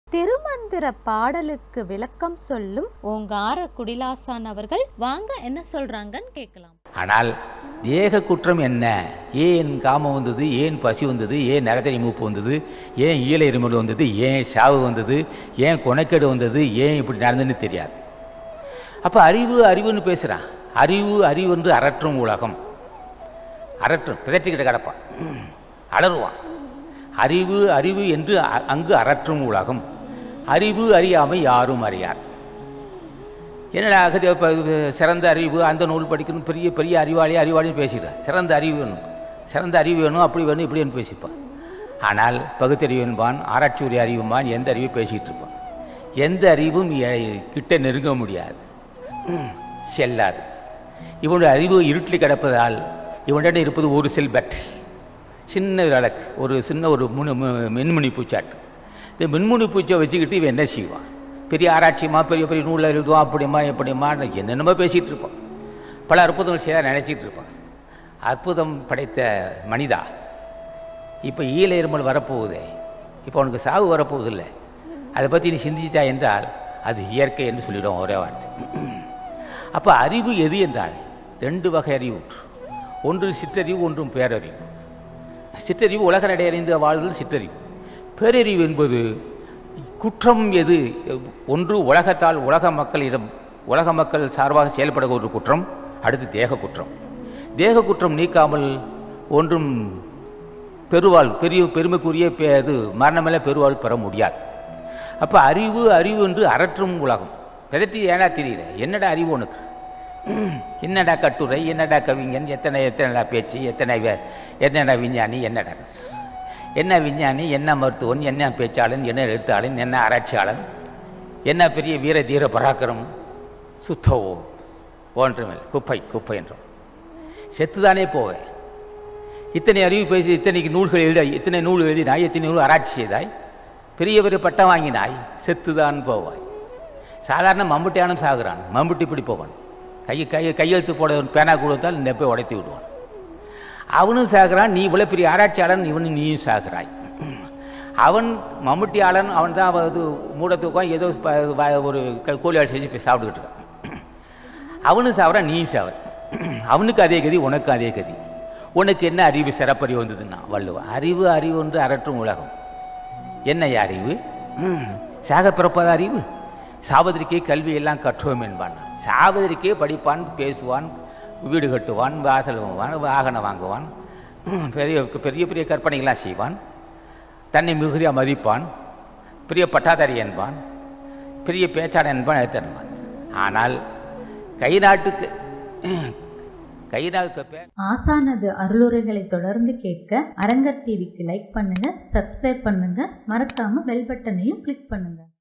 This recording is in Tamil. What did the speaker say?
திருமந்திர பாடலுக்கு விளக்கம் சொல்லும் ஓங்கார குடிலாசான் அவர்கள் வாங்க என்ன சொல்றாங்கன்னு கேட்கலாம் ஆனால் தேக குற்றம் என்ன ஏன் காமம் வந்தது ஏன் பசி வந்தது ஏன் நரதரி மூப்பு வந்தது ஏன் ஈழ இருமல் வந்தது ஏன் சாவு வந்தது ஏன் குணக்கேடு வந்தது ஏன் இப்படி நடந்ததுன்னு தெரியாது அப்போ அறிவு அறிவுன்னு பேசுகிறான் அறிவு அறிவு என்று அரற்றும் உலகம் அரற்றும் பிதற்றிக்கிட்டு கிடப்பான் அலறுவான் அறிவு அறிவு என்று அ- அங்கு அரற்றும் உலகம் அறிவு அறியாமை யாரும் அறியார் என்னடா அகதி இப்போ இது சிறந்த அறிவு அந்த நூல் படிக்கணும் பெரிய பெரிய அறிவாளி அறிவாளின்னு பேசிடுறேன் சிறந்த அறிவு வேணும் சிறந்த அறிவு வேணும் அப்படி வேணும் இப்படின்னு பேசிப்பான் ஆனால் பகுத்தறிவு என்பான் ஆராய்ச்சி உரிய அறிவும்பான் எந்த அறிவும் பேசிகிட்டு இருப்பான் எந்த அறிவும் எ- கிட்ட நெருங்க முடியாது செல்லாது இவனுடைய அறிவு இருட்டில் கிடப்பதால் இவனிடம் இருப்பது ஒரு செல் பேட்டரி சின்ன விளக்கு ஒரு சின்ன ஒரு முனு மு- மின்மினி பூச்சாட்டு இந்த மின்முனி பூச்சை வச்சுக்கிட்டு இவன் என்ன செய்வான் பெரிய ஆராய்ச்சியமா பெரிய பெரிய நூலில் எழுதுவான் அப்படிமா எப்படிமா என்னென்னமோ பேசிகிட்டு இருப்பான் பல அற்புதங்கள் செய்ய நினச்சிட்டு இருப்பான் அற்புதம் படைத்த மனிதா இப்போ ஈழ இருமல் வரப்போகுதே இப்போ உனக்கு சாவு வரப்போகுதில்லை அதை பற்றி நீ சிந்திச்சா என்றால் அது இயற்கை என்று சொல்லிடும் ஒரே வார்த்தை அப்போ அறிவு எது என்றால் ரெண்டு வகை அறிவு உண்டு. ஒன்று சிற்றறிவு ஒன்றும் பேரறிவு சிற்றறிவு உலக நடையறிந்து வாழ்தல் சிற்றறிவு பேரறிவு என்பது குற்றம் எது ஒன்று உலகத்தால் உலக மக்களிடம் உலக மக்கள் சார்பாக செயல்பட ஒரு குற்றம் அடுத்து தேக குற்றம் தேக குற்றம் நீக்காமல் ஒன்றும் பெருவாள் பெரிய பெருமைக்குரிய பே- இது மரணமில்ல பெருவாள் பெற முடியாது அப்போ அறிவு அறிவு என்று அரற்றும் உலகம் எதற்கு ஏனா தெரியல என்னடா அறிவு உனக்கு என்னடா கட்டுரை என்னடா கவிஞன் எத்தனை எத்தனைடா பேச்சு எத்தனை வே- என்னடா விஞ்ஞானி என்னடா என்ன விஞ்ஞானி என்ன மருத்துவன் என்ன பேச்சாளன் என்ன எழுத்தாளன் என்ன ஆராய்ச்சியாளன் என்ன பெரிய வீர தீர பராக்கிரம் சுத்தவோ ஒன்றுமில்லை குப்பை குப்பை என்றோம் செத்துதானே போவேன் இத்தனை அறிவு பேசி இத்தனைக்கு நூல்கள் எழுத இத்தனை நூல் எழுதினாய் இத்தனை நூல் ஆராய்ச்சி செய்தாய் பெரிய பெரிய பட்டம் வாங்கினாய் செத்துதான் போவாய் சாதாரண மம்புட்டியானும் சாகுறான் மம்புட்டி இப்படி போவான் கை கை கையெழுத்து போட பேனா கொடுத்தால் நெப்பை உடைத்து விடுவான் அவனும் சாகுறான் நீ இவ்வளோ பெரிய ஆராய்ச்சியாளன் இவனும் நீயும் சாகுறாய் அவன் மம்முட்டியாளன் அவன் தான் அது மூட தூக்கம் ஏதோ ப- வ- ஒரு க- கூலியாள் செஞ்சு போய் சாப்பிட்டுக்கிட்டு இருக்கான் அவனும் சாவறான் நீயும் சாவற அவனுக்கு அதே கதி உனக்கு அதே கதி உனக்கு என்ன அறிவு சிறப்பறிவு வந்ததுன்னா வள்ளுவன் அறிவு அறிவு என்று அரற்றும் உலகம் என்ன அறிவு ம், சாக பிறப்பத அறிவு சாவதற்கே கல்வி எல்லாம் கற்றுவோம் என்பான் சாவதற்கே படிப்பான் பேசுவான் வீடு கட்டுவான் வாசல் வாங்குவான் வாகனம் வாங்குவான் ம், பெரிய பெரிய பெரிய கற்பனைகள்லாம் செய்வான் தன்னை மிகுதியாக மதிப்பான் பெரிய பட்டாதாரி என்பான் பெரிய பேச்சாளன் என்பான் எடுத்து என்பான் ஆனால் கை நாட்டுக்கு கை நாட்டுக்கு பே ஆசானது அருளுரைகளை தொடர்ந்து கேட்க அரங்கர் டிவிக்கு லைக் பண்ணுங்க சப்ஸ்கிரைப் பண்ணுங்க மறக்காம பெல் பட்டனையும் கிளிக் பண்ணுங்க